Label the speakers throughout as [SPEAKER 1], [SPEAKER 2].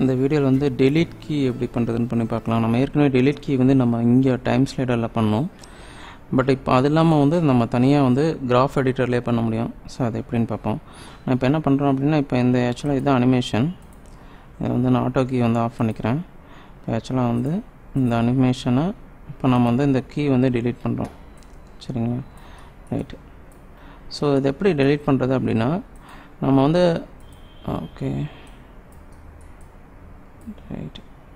[SPEAKER 1] இந்த வீடியோவில் வந்து delete கீ எப்படி பண்ணுறதுன்னு பண்ணி பார்க்கலாம் நம்ம ஏற்கனவே delete கீ வந்து நம்ம இங்கே டைம் ஸ்லைடரில் பண்ணோம் பட் இப்போ அது இல்லாமல் வந்து நம்ம தனியாக வந்து கிராஃப் எடிட்டர்லேயே பண்ண முடியும் ஸோ அது எப்படின்னு பார்ப்போம் நான் இப்போ என்ன பண்ணுறோம் அப்படின்னா இப்போ இந்த ஆக்சுவலாக இதுதான் அனிமேஷன் இதை வந்து நான் ஆட்டோ கீ வந்து ஆஃப் பண்ணிக்கிறேன் இப்போ ஆக்சுவலாக வந்து இந்த அனிமேஷனை இப்போ நம்ம வந்து இந்த கீ வந்து delete பண்ணுறோம் சரிங்களா ரைட்டு ஸோ இது எப்படி delete பண்ணுறது அப்படின்னா நம்ம வந்து ஓகே ரைட்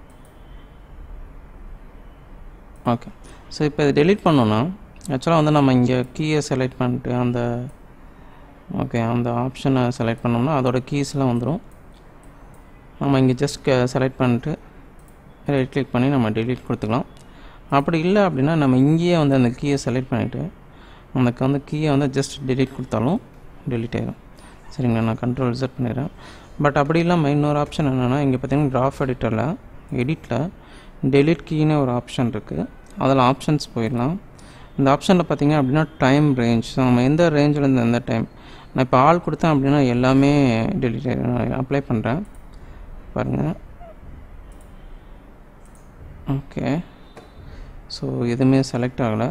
[SPEAKER 1] ஓகே ஸோ இப்போ இது delete பண்ணோன்னா ஆக்சுவலாக வந்து நம்ம இங்கே கீயை செலக்ட் பண்ணிட்டு அந்த ஓகே அந்த ஆப்ஷனை செலக்ட் பண்ணோம்னா அதோட கீஸ்லாம் வந்துடும் நம்ம இங்கே ஜஸ்ட் செலக்ட் பண்ணிட்டு ரைட் கிளிக் பண்ணி நம்ம delete கொடுத்துக்கலாம் அப்படி இல்லை அப்படின்னா நம்ம இங்கேயே வந்து அந்த கீயை செலக்ட் பண்ணிவிட்டு அந்த வந்து கீயை வந்து ஜஸ்ட் delete கொடுத்தாலும் delete ஆயிடும் சரிங்களா நான் கண்ட்ரோல் ரிசர்ட் பண்ணிடுறேன் பட் அப்படி இல்லாமல் இன்னொரு ஆப்ஷன் என்னென்னா இங்கே பார்த்தீங்கன்னா கிராஃப் எடிட்டரில் எடிட்டில் delete கீன்னு ஒரு ஆப்ஷன் இருக்குது அதில் ஆப்ஷன்ஸ் போயிடலாம் இந்த ஆப்ஷனில் பார்த்தீங்க அப்படின்னா டைம் ரேஞ்ச் ஸோ நம்ம எந்த ரேஞ்சிலேருந்து எந்த டைம் நான் இப்போ ஆள் கொடுத்தேன் அப்படின்னா எல்லாமே delete ஆயிடும் நான் அப்ளை பண்ணுறேன் பாருங்கள் ஓகே ஸோ எதுவுமே செலக்ட் ஆகலை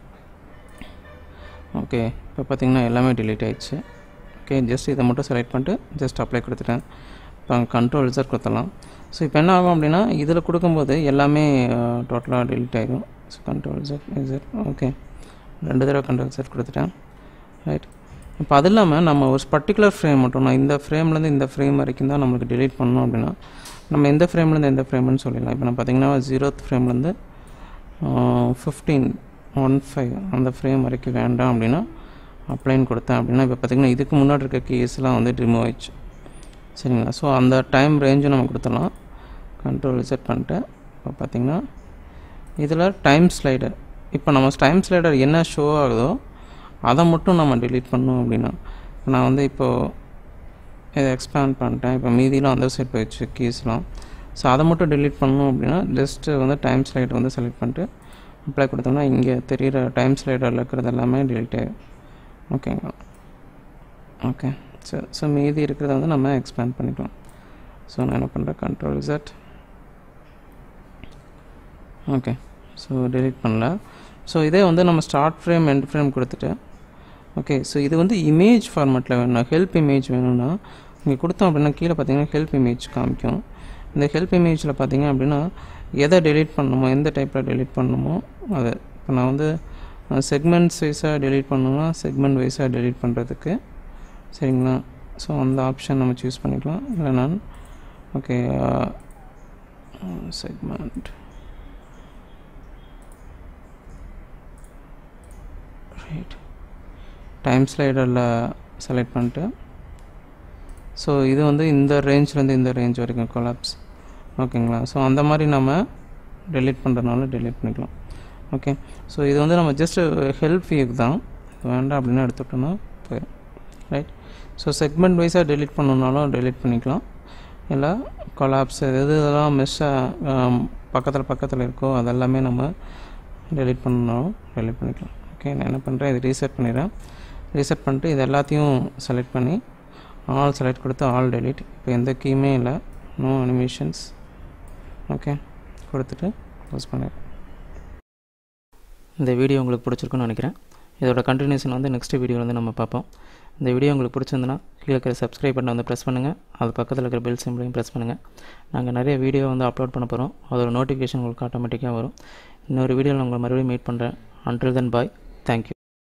[SPEAKER 1] ஓகே இப்போ பார்த்தீங்கன்னா எல்லாமே delete ஆயிடுச்சு ஓகே ஜஸ்ட் இதை மட்டும் செலக்ட் பண்ணிட்டு ஜஸ்ட் அப்ளை கொடுத்துட்டேன் இப்போ கண்ட்ரோல் ரிசர்ட் கொடுத்துடலாம் ஸோ இப்போ என்ன ஆகும் அப்படின்னா இதில் கொடுக்கும்போது எல்லாமே டோட்டலாக delete ஆகிடும் ஸோ கண்ட்ரோல் ரிசர்ட் ரிசர்ட் ஓகே ரெண்டு தடவை கண்ட்ரோல் ரிசர்ட் கொடுத்துட்டேன் ரைட் இப்போ அது இல்லாமல் நம்ம ஒரு பர்டிகுலர் ஃப்ரேம் மட்டும் நான் இந்த ஃப்ரேம்லேருந்து இந்த ஃப்ரேம் வரைக்கும் தான் நம்மளுக்கு delete பண்ணணும் அப்படின்னா நம்ம எந்த ஃப்ரேம்லேருந்து எந்த ஃப்ரேம்னு சொல்லிடலாம் இப்போ நான் பார்த்தீங்கன்னா ஜீரோத் ஃப்ரேம்லேருந்து ஃபிஃப்டீன் ஒன் ஃபைவ் அந்த ஃப்ரேம் வரைக்கும் வேண்டாம் அப்படின்னா அப்ளைன் கொடுத்தேன் அப்படின்னா இப்போ பார்த்தீங்கன்னா இதுக்கு முன்னாடி இருக்க கேஸ்லாம் வந்து ரிமூவ் ஆயிடுச்சு சரிங்களா ஸோ அந்த டைம் ரேஞ்சும் நம்ம கொடுத்துடலாம் கண்ட்ரோல் ரிசெட் பண்ணிட்டு இப்போ பார்த்தீங்கன்னா இதில் டைம் ஸ்லைடர் இப்போ நம்ம டைம் ஸ்லைடர் என்ன ஷோ ஆகுதோ அதை மட்டும் நம்ம delete பண்ணோம் அப்படின்னா நான் வந்து இப்போது இதை எக்ஸ்பேண்ட் பண்ணிட்டேன் இப்போ மீதிலாம் அந்த சைட் போயிடுச்சு கீஸ்லாம் ஸோ அதை மட்டும் delete பண்ணணும் அப்படின்னா ஜஸ்ட்டு வந்து டைம் ஸ்லைடர் வந்து செலக்ட் பண்ணிட்டு அப்ளை கொடுத்தோம்னா இங்கே தெரிகிற டைம் ஸ்லைடரில் இருக்கிறது எல்லாமே delete ஆகிடும் ஓகேங்களா ஓகே சரி ஸோ மீதி இருக்கிறத வந்து நம்ம எக்ஸ்பேண்ட் பண்ணிக்கலாம் ஸோ நான் என்ன பண்ணுறேன் control Z okay so delete பண்ணல ஸோ இதே வந்து நம்ம ஸ்டார்ட் ஃப்ரேம் எண்ட் ஃப்ரேம் கொடுத்துட்டு ஓகே ஸோ இது வந்து இமேஜ் ஃபார்மேட்டில் வேணும் ஹெல்ப் இமேஜ் வேணும்னா இங்கே கொடுத்தோம் அப்படின்னா கீழே பார்த்தீங்கன்னா ஹெல்ப் இமேஜ் காமிக்கும் இந்த ஹெல்ப் இமேஜில் பார்த்தீங்க அப்படின்னா எதை delete பண்ணணுமோ எந்த டைப்பில் delete பண்ணணுமோ அது இப்போ நான் வந்து செக்மெண்ட்ஸ் வைஸாக delete பண்ணணும்னா செக்மெண்ட் வைஸாக delete பண்ணுறதுக்கு சரிங்களா ஸோ அந்த ஆப்ஷன் நம்ம சூஸ் பண்ணிக்கலாம் இல்லை நான் ஓகே செக்மெண்ட் ரைட் டைம் ஸ்லைடரில் செலக்ட் பண்ணிட்டு ஸோ இது வந்து இந்த ரேஞ்ச்லேருந்து இந்த ரேஞ்ச் வரைக்கும் கொலாப்ஸ் ஓகேங்களா ஸோ அந்த மாதிரி நம்ம delete பண்ணுறதுனால delete பண்ணிக்கலாம் ஓகே ஸோ இது வந்து நம்ம ஜஸ்ட் ஹெல்ப் வியூக்கு தான் வேண்டாம் அப்படின்னு எடுத்துட்டோம்னா போயிடும் ரைட் ஸோ செக்மெண்ட் வைஸாக delete பண்ணணுன்னாலும் delete பண்ணிக்கலாம் இல்லை கொலாப்ஸ் எது இதெல்லாம் மிஸ்ஸாக பக்கத்தில் பக்கத்தில் இருக்கோ அதெல்லாமே நம்ம delete பண்ணணுன்னாலும் delete பண்ணிக்கலாம் ஓகே நான் என்ன பண்ணுறேன் இது ரீசெட் பண்ணிடுறேன் ரீசெட் பண்ணிட்டு இது எல்லாத்தையும் செலக்ட் பண்ணி ஆல் செலக்ட் கொடுத்து ஆல் delete இப்போ எந்த கீயுமே இல்லை நோ அனிமேஷன்ஸ் ஓகே கொடுத்துட்டு க்ளோஸ் பண்ணிடுறேன்
[SPEAKER 2] இந்த வீடியோ உங்களுக்கு பிடிச்சிருக்குன்னு நினைக்கிறேன் இதோட கண்டினியூஷன் வந்து நெக்ஸ்ட் வீடியோ வந்து நம்ம பார்ப்போம் இந்த வீடியோ உங்களுக்கு பிடிச்சிருந்துன்னா கீழே இருக்கிற சப்ஸ்கிரைப் பட்டனை வந்து ப்ரெஸ் பண்ணுங்கள் அது பக்கத்தில் இருக்கிற பெல் சிம்பிளையும் ப்ரெஸ் பண்ணுங்கள் நாங்கள் நிறைய வீடியோ வந்து அப்லோட் பண்ண போகிறோம் அதோட நோட்டிஃபிகேஷன் உங்களுக்கு ஆட்டோமேட்டிக்காக வரும் இன்னொரு வீடியோவில் உங்களை மறுபடியும் மீட் பண்ணுறேன் அன்டில் தென் பாய் தேங்க்யூ